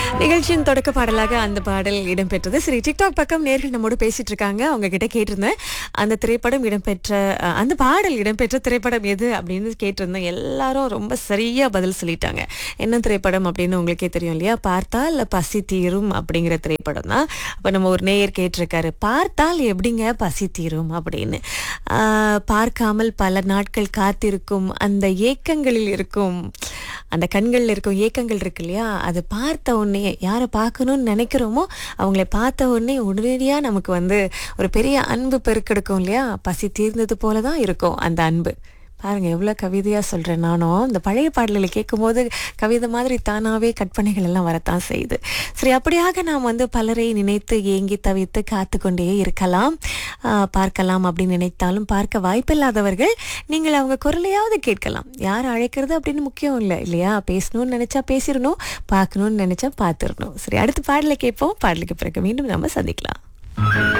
நிகழ்ச்சியின் தொடக்க பாடலாக அந்த பாடல் இடம்பெற்றது சரி டிக்டாக் பக்கம் நேர்கள் நம்மோடு பேசிட்டு இருக்காங்க அவங்க கிட்ட கேட்டிருந்தேன் அந்த திரைப்படம் இடம்பெற்ற அஹ், அந்த பாடல் இடம்பெற்ற திரைப்படம் எது அப்படின்னு கேட்டிருந்தேன் எல்லாரும் ரொம்ப சரியா பதில் சொல்லிட்டாங்க என்ன திரைப்படம் அப்படின்னு உங்களுக்கே தெரியும் இல்லையா பார்த்தால் பசி தீரும் அப்படிங்கிற திரைப்படம் தான் அப்ப நம்ம ஒரு நேயர் கேட்டிருக்காரு பார்த்தால் எப்படிங்க பசி தீரும் அப்படின்னு ஆஹ், பார்க்காமல் பல நாட்கள் காத்திருக்கும் அந்த ஏக்கங்களில் இருக்கும் அந்த கண்களில் இருக்கும் ஏக்கங்கள் இருக்கு இல்லையா அது பார்த்த உடனே யாரை பார்க்கணும்னு நினைக்கிறோமோ அவங்கள பார்த்த உடனே உடனடியாக நமக்கு வந்து ஒரு பெரிய அன்பு பெருக்கெடுக்கும் இல்லையா பசி தீர்ந்தது போல தான் இருக்கும் அந்த அன்பு பாருங்க எவ்வளோ கவிதையாக சொல்கிறேன் நானும் இந்த பழைய பாடல்களை கேட்கும்போது கவிதை மாதிரி தானாகவே கற்பனைகள் எல்லாம் வரத்தான் செய்யுது சரி அப்படியாக நாம் வந்து பலரை நினைத்து ஏங்கி தவித்து காத்து கொண்டே இருக்கலாம் ஆஹ் பார்க்கலாம் அப்படின்னு நினைத்தாலும் பார்க்க வாய்ப்பில்லாதவர்கள் நீங்கள் அவங்க குரலையாவது கேட்கலாம் யார் அழைக்கிறது அப்படின்னு முக்கியம் இல்லை இல்லையா பேசணும்னு நினைச்சா பேசிடணும் பார்க்கணும்னு நினைச்சா பார்த்துடணும் சரி அடுத்த பாடலை கேட்போம் பாடலுக்கு பிறகு மீண்டும் நம்ம சந்திக்கலாம்